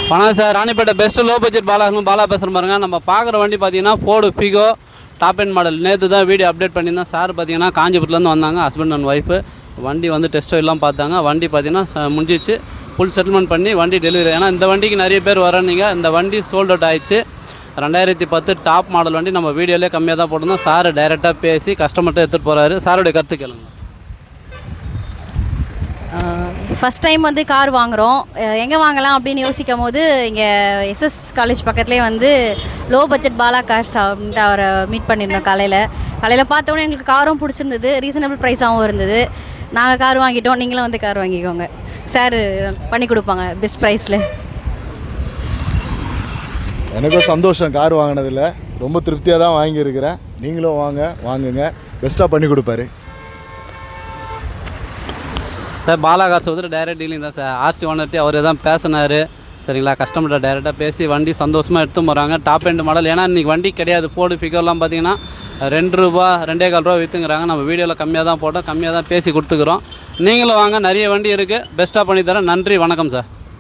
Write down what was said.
வணக்கம் sir Ranipet best low budget பாலாகும் பாலா பேசுகிறேன் பாருங்க நம்ம பார்க்குற வண்டி பார்த்தீங்கன்னா Ford Figo top end model நேற்று தான் வீடியோ அப்டேட் பண்ணியிருந்தேன் சார் பார்த்தீங்கன்னா காஞ்சிபுரத்துலேருந்து வந்தாங்க ஹஸ்பண்ட் அண்ட் ஒய்ஃபு வண்டி வந்து டெஸ்ட் எல்லாம் பார்த்தாங்க வண்டி பார்த்தீங்கன்னா ச- முடிஞ்சிச்சு ஃபுல் செட்டில்மெண்ட் பண்ணி வண்டி டெலிவரி ஏன்னா இந்த வண்டிக்கு நிறைய பேர் வரனீங்க இந்த வண்டி சோல்ட் அவுட் ஆயிடுச்சு ரெண்டாயிரத்தி பத்து டாப் மாடல் வண்டி நம்ம வீடியோலேயே கம்மியாக தான் போட்டிருந்தோம் சார் டைரெக்டாக பேசி கஸ்டமர்கிட்ட எடுத்துகிட்டு போகிறாரு சாருடைய கருத்து கேளுங்க ஃபஸ்ட் டைம் வந்து கார் வாங்குகிறோம் எங்கே வாங்கலாம் அப்படின்னு யோசிக்கும் போது இங்கே எஸ்எஸ் காலேஜ் பக்கத்துலேயே வந்து லோ பட்ஜெட் பாலா கார்ஸ் அப்படின்ட்டு அவரை மீட் பண்ணியிருந்தோம் காலையில் காலையில் பார்த்தோன்னே எங்களுக்கு காரும் பிடிச்சிருந்தது ரீசனபிள் ப்ரைஸாகவும் இருந்தது நாங்கள் கார் வாங்கிட்டோம் நீங்களும் வந்து கார் வாங்கிக்கோங்க சார் பண்ணி கொடுப்பாங்க பெஸ்ட் ப்ரைஸில் எனக்கும் சந்தோஷம் கார் வாங்கினதில் ரொம்ப திருப்தியாக தான் வாங்கியிருக்கிறேன் நீங்களும் வாங்க வாங்குங்க பெஸ்ட்டாக பண்ணி கொடுப்பாரு சார் பாலா கார்ஸ் வந்து டைரக்ட் டீலிங் தான் சார் ஆர்சி ஓனர்ட்டி அவரே தான் பேசினார் சரிங்களா கஸ்டமர்கிட்ட டைரெக்டாக பேசி வண்டி சந்தோஷமாக எடுத்து போகிறாங்க டாப் எண்ட் மாடல் ஏன்னா இன்றைக்கி வண்டி கிடையாது ஃபோர்டு பிக்கர்லாம் பார்த்தீங்கன்னா ரெண்டு ரூபா ரெண்டே கால் ரூபா விற்றுங்கிறாங்க நம்ம வீடியோவில் கம்மியாக தான் போட்டோம் கம்மியாக தான் பேசி கொடுத்துக்குறோம் நீங்களும் வாங்க நிறைய வண்டி இருக்குது பெஸ்ட்டாக பண்ணி தரேன் நன்றி வணக்கம் சார்